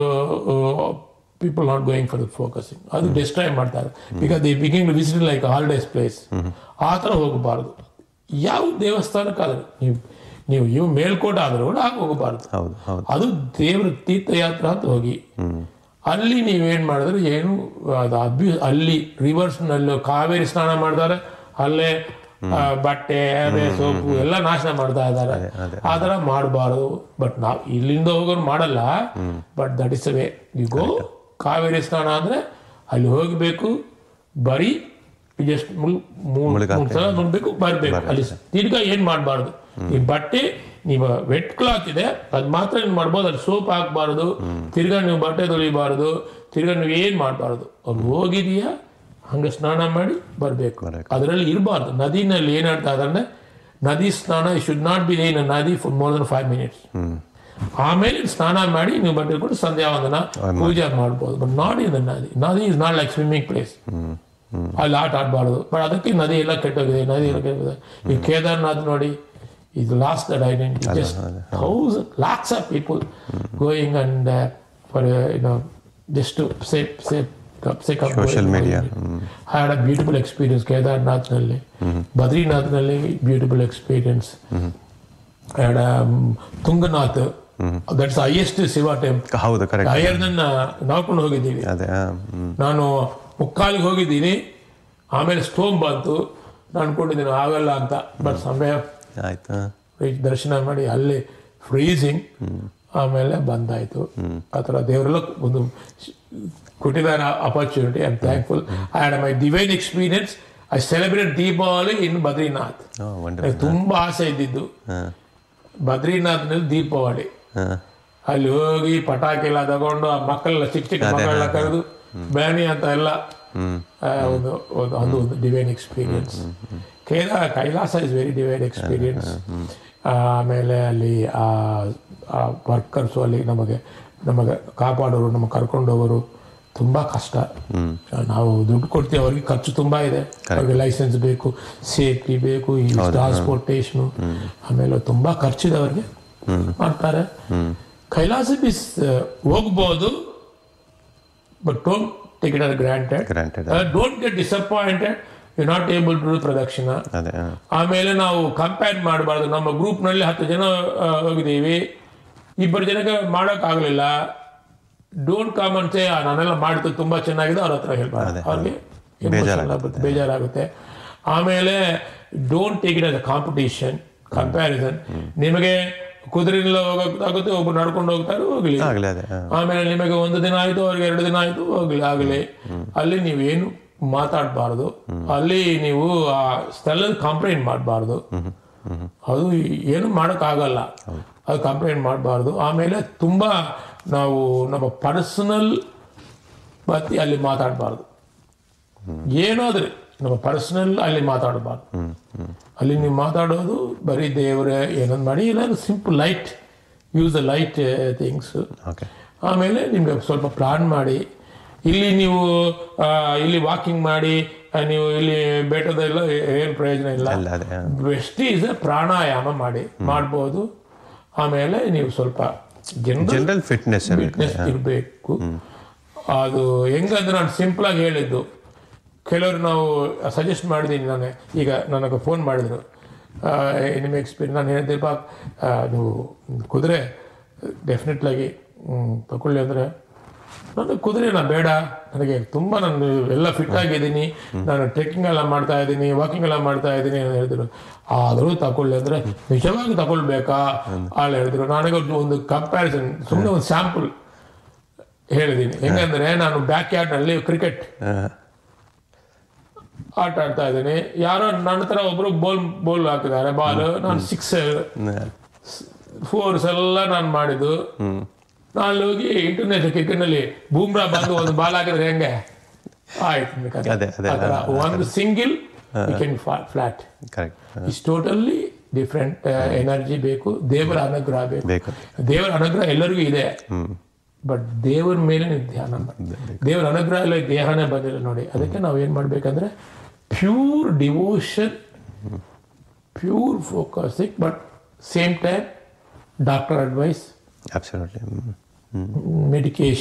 People not going for the focusing ಅದು destroy ಮಾಡ್ತಾರೆ because the beginning to visit like holidays place ಆ ಥರ ಹೋಗಬಾರ್ದು ಯಾವ ದೇವಸ್ಥಾನಕ್ಕಾದ್ರೆ ನೀವು ನೀವು ಇವು ಮೇಲ್ಕೋಟೆ ಆದರೂ ಕೂಡ ಆಗ ಹೋಗಬಾರ್ದು ಹೌದು ಹೌದು ಅದು ದೇವ್ರ ತೀರ್ಥಯಾತ್ರೆ ಅಂತ ಹೋಗಿ ಅಲ್ಲಿ ನೀವೇನ್ ಮಾಡಿದ್ರೆ ಏನು ಅದು ಅಭ್ಯು ಅಲ್ಲಿ ರಿವರ್ಸ್ನಲ್ಲಿ ಕಾವೇರಿ ಸ್ನಾನ ಮಾಡ್ತಾರೆ ಅಲ್ಲೇ ಆ, ಬಟ್ಟೆ ಎರೆ ಸೋಪು ಎಲ್ಲ ನಾಶ ಮಾಡ್ತಾ ಇದ್ದಾರೆ ಆ ಥರ ಮಾಡಬಾರ್ದು ಬಟ್ ನಾವು ಇಲ್ಲಿಂದ ಹೋಗೋರು ಮಾಡಲ್ಲ but that is way you go Kaveri ಸ್ನಾನ ಅಂದ್ರೆ ಅಲ್ಲಿ ಹೋಗಬೇಕು ಬರೀ ಜಸ್ಟ್ ಮೂರು ಸಲ ನೋಡ್ಬೇಕು ಬರ್ಬೇಕು ಅಲ್ಲಿ ತಿರ್ಗಾ ಏನ್ ಮಾಡಬಾರ್ದು ಈ ಬಟ್ಟೆ ನೀವು ವೆಟ್ ಕ್ಲಾತ್ ಇದೆ ಅದ್ ಮಾತ್ರ ನೀವು ಮಾಡ್ಬೋದು ಅಲ್ಲಿ ಸೋಪ್ ಹಾಕ್ಬಾರ್ದು ತಿರ್ಗಾ ನೀವು ಬಟ್ಟೆ ತೊಳಿಬಾರ್ದು ತಿರ್ಗಾ ನೀವು ಏನ್ ಮಾಡಬಾರ್ದು ಅವ್ರು ಹೋಗಿದೀಯಾ ಹಂಗೆ ಸ್ನಾನ ಮಾಡಿ ಬರಬೇಕು ಅದರಲ್ಲಿ ಇರಬಾರ್ದು ನದಿನಲ್ಲಿ ಏನಾಡ್ತಾ ಅಂದ್ರೆ ನದಿ ಸ್ನಾನ ಶುಡ್ ನಾಟ್ ಬಿ ಇನ್ ನದಿ for more than five minutes ಆಮೇಲೆ ಸ್ನಾನ ಮಾಡಿ ನೀವು ಬಟ್ಟೆ ಕೊಟ್ಟು ಸಂಧ್ಯಾ ವಂದನ ಪೂಜೆ ಮಾಡ್ಬೋದು ಬಟ್ ನಾಟ್ ಇನ್ ದ ನದಿ ನದಿ is not like swimming place ಅಲ್ಲಿ ಆಟ ಆಡಬಾರ್ದು ಬಟ್ ಅದಕ್ಕೆ ನದಿ ಎಲ್ಲ ಕೆಟ್ಟೋಗಿದೆ ನದಿ ಎಲ್ಲ ಕೆಟ್ಟೋಗಿದೆ ಈ ಕೇದಾರ್ನಾಥ್ ನೋಡಿ ಇದು last that identity just thousand lakhs of people going and for you know just safe safe Social media. Had a beautiful experience ಕೇದಾರ್ನಾಥ್ನಲ್ಲಿ ಬದ್ರಿನಾಥ್ನಲ್ಲಿ beautiful experience had Tunganath that's highest Shiva temple ಹೌದು ಕರೆಕ್ಟ್ ಹೈಯರ್ ದನ್ ನಾವ್ಕೊಂಡು ಹೋಗಿದ್ದೀವಿ ಅದೇ ಆ, ಹ್ಮ್. ನಾನು ಮುಕ್ಕಾಲಿಗೆ ಹೋಗಿದ್ದೀನಿ ಆಮೇಲೆ ಸ್ಟೋಮ್ ಬಂತು ನಾನು ಅನ್ಕೊಂಡಿದ್ದೀನಿ ಆಗಲ್ಲ ಅಂತ ಬಟ್ ಸಮಯ ಆಯ್ತು reach ದರ್ಶನ ಮಾಡಿ ಅಲ್ಲಿ ಫ್ರೀಸಿಂಗ್ ಆಮೇಲೆ ಬಂದಾಯ್ತು ಆ ಥರ ದೇವರೆಲ್ಲ ಒಂದು ಶ್- ಕೊಟ್ಟಿದ್ದಾರೆ opportunity I am thankful I had my divine experience I celebrate Deepavali in Badrinath wonder ನನಗೆ ತುಂಬಾ ಆಸೆ ಇದ್ದಿದ್ದು ಬದ್ರಿನಾಥ್ನಲ್ಲಿ ದೀಪಾವಳಿ ಅಲ್ಲಿ ಹೋಗಿ ಪಟಾಕಿ ಎಲ್ಲ ತಗೊಂಡು ಆ ಮಕ್ಕಳೆಲ್ಲ ಚಿಕ್ಕ ಚಿಕ್ಕ ಮಕ್ಕಳೆಲ್ಲ ಕರೆದು ಬ್ಯಾನಿ ಅಂತ ಎಲ್ಲ ಆ, ಒಂದು ಒಂದು ಅದು ಒಂದು ಡಿವೈನ್ ಎಕ್ಸ್ಪೀರಿಯನ್ಸ್ ಕೇದ Kailasa is very divine experience ಆಮೇಲೆ ಅಲ್ಲಿ ಆ ವರ್ಕರ್ಸು ಅಲ್ಲಿ ನಮಗೆ ನಮಗೆ ಕಾಪಾಡೋರು ನಮಗೆ ಕರ್ಕೊಂಡೋಗೋರು ತುಂಬಾ ಕಷ್ಟ ನಾವು ದುಡ್ಡು ಕೊಡ್ತೀವಿ ಅವ್ರಿಗೆ ಖರ್ಚು ತುಂಬಾ ಇದೆ ಅವ್ರಿಗೆ ಲೈಸೆನ್ಸ್ ಬೇಕು ಸೇಫ್ಟಿ ಬೇಕು ಈ ಟ್ರಾನ್ಸ್ಪೋರ್ಟೇಷನ್ ಆಮೇಲೆ ತುಂಬಾ ಖರ್ಚಿದೆ ಅವ್ರಿಗೆ ಮಾಡ್ತಾರೆ ಕೈಲಾಸ ಬಿಸ್ ಹೋಗ್ಬೋದು but don't take it or granted Granted. Don't get disappointed you not able to ಪ್ರದಕ್ಷಿಣ ಅದೇ ಆ, ಆಮೇಲೆ ನಾವು ಕಂಪೇರ್ ಮಾಡಬಾರ್ದು ನಮ್ಮ ಗ್ರೂಪ್ನಲ್ಲಿ ಹತ್ತು ಜನ ಆ, ಹೋಗಿದ್ದೀವಿ ಇಬ್ಬರು ಜನಕ್ಕೆ ಮಾಡೋಕ್ಕಾಗಲಿಲ್ಲ ಡೋಂಟ್ ಕಮ್ ಅಂತ say, ಆ, ನಾನೆಲ್ಲ ಮಾಡಿದ್ದು ತುಂಬಾ ಚೆನ್ನಾಗಿದೆ ಅವ್ರ ಹತ್ರ ಹೇಳ್ಬಾರ್ದು ಅವ್ರಿಗೆ emotional ಆಗುತ್ತೆ, ಬೇಜಾರಾಗುತ್ತೆ ಆಮೇಲೆ don't take it as a competition comparison ನಿಮಗೆ ಕುದುರೆಲ್ಲ ಹೋಗೋಕ್ಕಾಗುತ್ತೆ ಒಬ್ರು ನಡ್ಕೊಂಡು ಹೋಗ್ತಾರೆ ಹೋಗ್ಲಿ ಆಗ್ಲಿ ಅದೇ ಆ, ಆಮೇಲೆ ನಿಮಗೆ ಒಂದು ದಿನ ಆಯ್ತು ಅವ್ರಿಗೆ ಎರಡು ದಿನ ಆಯ್ತು ಹೋಗ್ಲಿ ಆಗಲಿ ಅಲ್ಲಿ ನೀವೇನು ಮಾತಾಡಬಾರ್ದು ಅಲ್ಲಿ ನೀವು ಆ ಸ್ಥಳದಲ್ಲಿ ಕಂಪ್ಲೇಂಟ್ ಮಾಡಬಾರ್ದು ಅದು ಏನು ಮಾಡೋಕ್ಕಾಗಲ್ಲ ಅದು ಕಂಪ್ಲೇಂಟ್ ಮಾಡಬಾರ್ದು ಆಮೇಲೆ ತುಂಬ ನಾವು ನಮ್ಮ ಪರ್ಸನಲ್ ಬತ್ತಿ ಅಲ್ಲಿ ಮಾತಾಡಬಾರ್ದು ಏನಾದ್ರೆ ನಮ್ಮ ಪರ್ಸನಲ್ ಅಲ್ಲಿ ಮಾತಾಡಬಾರ್ದು ಅಲ್ಲಿ ನೀವು ಮಾತಾಡೋದು ಬರೀ ದೇವರೇ ಏನೊಂದು ಮಾಡಿ ಇಲ್ಲ simple light use the light things okay ಆಮೇಲೆ ನಿಮ್ಗೆ ಸ್ವಲ್ಪ ಪ್ಲಾನ್ ಮಾಡಿ ಇಲ್ಲಿ ನೀವು ಆ, ಇಲ್ಲಿ ವಾಕಿಂಗ್ ಮಾಡಿ ಆ, ನೀವು ಇಲ್ಲಿ ಬೆಟ್ಟದೆಲ್ಲ ಏನು ಪ್ರಯೋಜನ ಇಲ್ಲ ಅಲ್ಲ ಅದೇ ಆ, ಬೆಸ್ಟ್ ಈಸ್ ಪ್ರಾಣಾಯಾಮ ಮಾಡಿ ಮಾಡ್ಬೋದು ಆಮೇಲೆ ನೀವು ಸ್ವಲ್ಪ ಜನರಲ್ ಜನರಲ್ ಫಿಟ್ನೆಸ್ ಫಿಟ್ನೆಸ್ ಇರಬೇಕು ಅದು ಹೆಂಗಂದ್ರೆ ನಾನು ಸಿಂಪಲ್ ಆಗಿ ಹೇಳಿದ್ದು ಕೆಲವರು ನಾವು ಸಜೆಸ್ಟ್ ಮಾಡಿದ್ದೀನಿ ನಾನು ಈಗ ನನಗೆ ಫೋನ್ ಮಾಡಿದ್ರು ಆ, ನಿಮ್ಮ ಎಕ್ಸ್ಪೀರಿಯನ್ಸ್ ನಾನು ಹೇಳ್ತೀಪ್ಪ ಆ, ನೀವು ಕುದುರೆ ಡೆಫಿನೆಟ್ಲಾಗಿ ತಗೊಳ್ಳಿ ಅಂದರೆ ನನಗೆ ಕುದುರೆನ ಬೇಡ ನನಗೆ ತುಂಬ ನಾನು ಎಲ್ಲ ಫಿಟ್ ಆಗಿದ್ದೀನಿ ನಾನು ಟ್ರೆಕ್ಕಿಂಗ್ ಎಲ್ಲ ಮಾಡ್ತಾ ಇದ್ದೀನಿ ವಾಕಿಂಗ್ ಎಲ್ಲ ಮಾಡ್ತಾ ಇದ್ದೀನಿ ಅಂತ ಹೇಳಿದ್ರು ಆದರೂ ತಗೊಳ್ಳಿ ಅಂದರೆ ನಿಜವಾಗಿ ತಗೊಳ್ಬೇಕಾ ಅಲ್ಲಿ ಹೇಳಿದ್ರು ನನಗೆ ಒಂದು- ಒಂದು ಕಂಪ್ಯಾರಿಸನ್ ಸುಮ್ಮನೆ ಒಂದು ಸ್ಯಾಂಪಲ್ ಹೇಳಿದ್ದೀನಿ ಹೆಂಗಂದ್ರೆ ನಾನು ಬ್ಯಾಕ್ ಯಾರ್ಡ್ನಲ್ಲಿ ಕ್ರಿಕೆಟ್ ಆಟ ಆಡ್ತಾ ಇದ್ದೀನಿ ಯಾರೋ ನನ್ನ ಹತ್ರ ಒಬ್ರು ಬೋಲ್ ಬೋಲ್ ಹಾಕಿದ್ದಾರೆ ಬಾಲ್ ನಾನು ಸಿಕ್ಸ್ ಫೋರ್ಸ್ ಎಲ್ಲ ನಾನು ಮಾಡಿದ್ದು ನಾನು ಹೋಗಿ ಇಂಟರ್ನ್ಯಾಷನಲ್ ಕ್ರಿಕೆಟ್ನಲ್ಲಿ ಬೂಮ್ರಾ ಬಂದು ಒಂದು ಬಾಲ್ ಹಾಕಿದ್ರೆ ಹೆಂಗೆ ಆಯ್ತು ನಿಮ್ ಕಥೆ. ಅದೇ, ಅದೇ, ಆ ಥರ ಒಂದು single can flat correct is totally different energy ಬೇಕು ದೇವರ ಅನುಗ್ರಹ ಬೇಕು ಬೇಕು ದೇವರ ಅನುಗ್ರಹ ಎಲ್ಲರಿಗೂ ಇದೆ ಬಟ್ ದೇವರ ಮೇಲೆ ನೀವು ಧ್ಯಾನ ಮಾಡಿ ದೇವರ ಅನುಗ್ರಹ ಇಲ್ಲ ದೇಹನೇ ಬಂದಿಲ್ಲ ನೋಡಿ ಅದಕ್ಕೆ ನಾವು ಏನು ಮಾಡ್ಬೇಕಂದ್ರೆ pure devotion pure focusing but same time doctor advice absolutely medication